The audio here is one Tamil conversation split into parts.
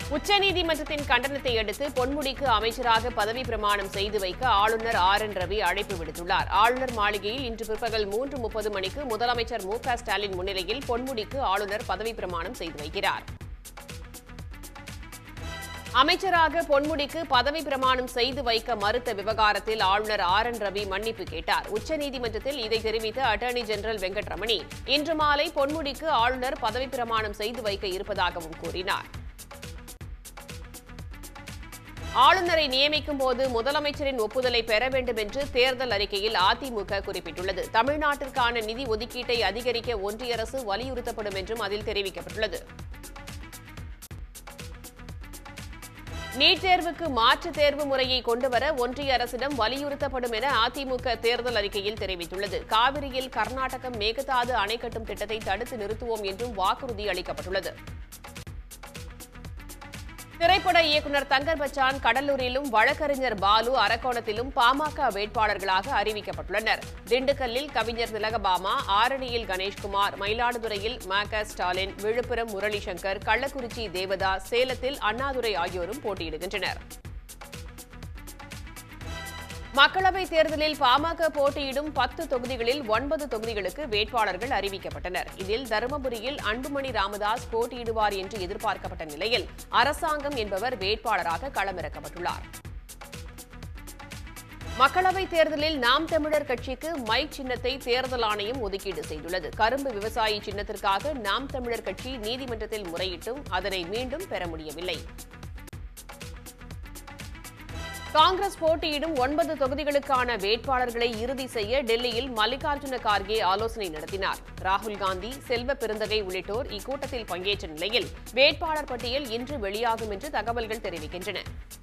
உச்சநீதிமன்றத்தின் கண்டனத்தை அடுத்து பொன்முடிக்கு அமைச்சராக பதவி பிரமாணம் செய்து வைக்க ஆளுநர் ஆர் என் ரவி அழைப்பு விடுத்துள்ளார் ஆளுநர் மாளிகையில் இன்று பிற்பகல் மூன்று முப்பது மணிக்கு முதலமைச்சர் மு க ஸ்டாலின் முன்னிலையில் பொன்முடிக்கு ஆளுநர் பதவி பிரமாணம் செய்து வைக்கிறார் அமைச்சராக பொன்முடிக்கு பதவி பிரமாணம் செய்து வைக்க மறுத்த விவகாரத்தில் ஆளுநர் ஆர் என் ரவி மன்னிப்பு கேட்டார் உச்சநீதிமன்றத்தில் இதை தெரிவித்த அட்டர்னி ஜெனரல் வெங்கட்ரமணி இன்று மாலை பொன்முடிக்கு ஆளுநர் பதவி பிரமாணம் செய்து வைக்க இருப்பதாகவும் கூறினார் ஆளுநரை நியமிக்கும் போது முதலமைச்சரின் ஒப்புதலை பெற வேண்டும் என்று தேர்தல் அறிக்கையில் அதிமுக குறிப்பிட்டுள்ளது தமிழ்நாட்டிற்கான நிதி ஒதுக்கீட்டை அதிகரிக்க ஒன்றிய அரசு வலியுறுத்தப்படும் என்றும் அதில் தெரிவிக்கப்பட்டுள்ளது நீட் தேர்வுக்கு மாற்று தேர்வு முறையை கொண்டுவர ஒன்றிய அரசிடம் வலியுறுத்தப்படும் என அதிமுக தேர்தல் அறிக்கையில் தெரிவித்துள்ளது காவிரியில் கர்நாடகம் மேகதாது அணை கட்டும் திட்டத்தை தடுத்து நிறுத்துவோம் என்றும் வாக்குறுதி அளிக்கப்பட்டுள்ளது திரைப்பட இயக்குநர் தங்கர் பச்சான் கடலூரிலும் வழக்கறிஞர் பாலு அரக்கோணத்திலும் பாமக வேட்பாளர்களாக அறிவிக்கப்பட்டுள்ளனர் திண்டுக்கல்லில் கவிஞர் திலகபாமா ஆரணியில் கணேஷ்குமார் மயிலாடுதுறையில் ம க ஸ்டாலின் விழுப்புரம் முரளி சங்கர் கள்ளக்குறிச்சி தேவதாஸ் சேலத்தில் அண்ணாதுரை ஆகியோரும் போட்டியிடுகின்றனர் மக்களவைத் தேர்தலில் பாமக போட்டியிடும் பத்து தொகுதிகளில் ஒன்பது தொகுதிகளுக்கு வேட்பாளர்கள் அறிவிக்கப்பட்டனர் இதில் தருமபுரியில் அன்புமணி ராமதாஸ் போட்டியிடுவார் என்று எதிர்பார்க்கப்பட்ட நிலையில் அரசாங்கம் என்பவர் வேட்பாளராக களமிறக்கப்பட்டுள்ளார் மக்களவைத் தேர்தலில் நாம் தமிழர் கட்சிக்கு மைக் சின்னத்தை தேர்தல் ஆணையம் ஒதுக்கீடு செய்துள்ளது கரும்பு விவசாயி சின்னத்திற்காக நாம் தமிழர் கட்சி நீதிமன்றத்தில் முறையிட்டும் அதனை மீண்டும் பெற முடியவில்லை காங்கிரஸ் போட்டியிடும் ஒன்பது தொகுதிகளுக்கான வேட்பாளர்களை இறுதி செய்ய டெல்லியில் மல்லிகார்ஜுன கார்கே ஆலோசனை நடத்தினார் ராகுல் காந்தி செல்வ பெருந்தகை உள்ளிட்டோர் இக்கூட்டத்தில் பங்கேற்ற நிலையில் வேட்பாளர் பட்டியல் இன்று வெளியாகும் என்று தகவல்கள் தெரிவிக்கின்றன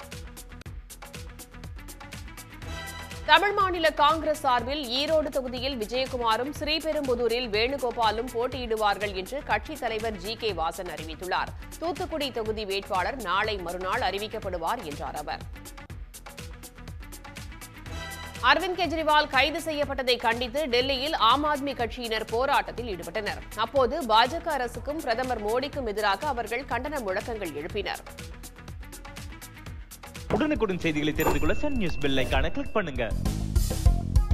தமிழ் மாநில காங்கிரஸ் சார்பில் ஈரோடு தொகுதியில் விஜயகுமாரும் ஸ்ரீபெரும்புதூரில் வேணுகோபாலும் போட்டியிடுவார்கள் என்று கட்சித் தலைவர் ஜி கே வாசன் அறிவித்துள்ளார் தூத்துக்குடி தொகுதி வேட்பாளர் நாளை மறுநாள் அறிவிக்கப்படுவார் என்றார் அவர் அரவிந்த் கெஜ்ரிவால் கைது செய்யப்பட்டதை கண்டித்து டெல்லியில் ஆம் ஆத்மி கட்சியினர் போராட்டத்தில் ஈடுபட்டனர் அப்போது பாஜக அரசுக்கும் பிரதமர் மோடிக்கும் எதிராக அவர்கள் கண்டன முழக்கங்கள் எழுப்பினர் உடனுக்குடன் செய்திகளை தெரிந்து கொள்ள சன் நியூஸ் பெல் ஐகானை கிளிக் பண்ணுங்க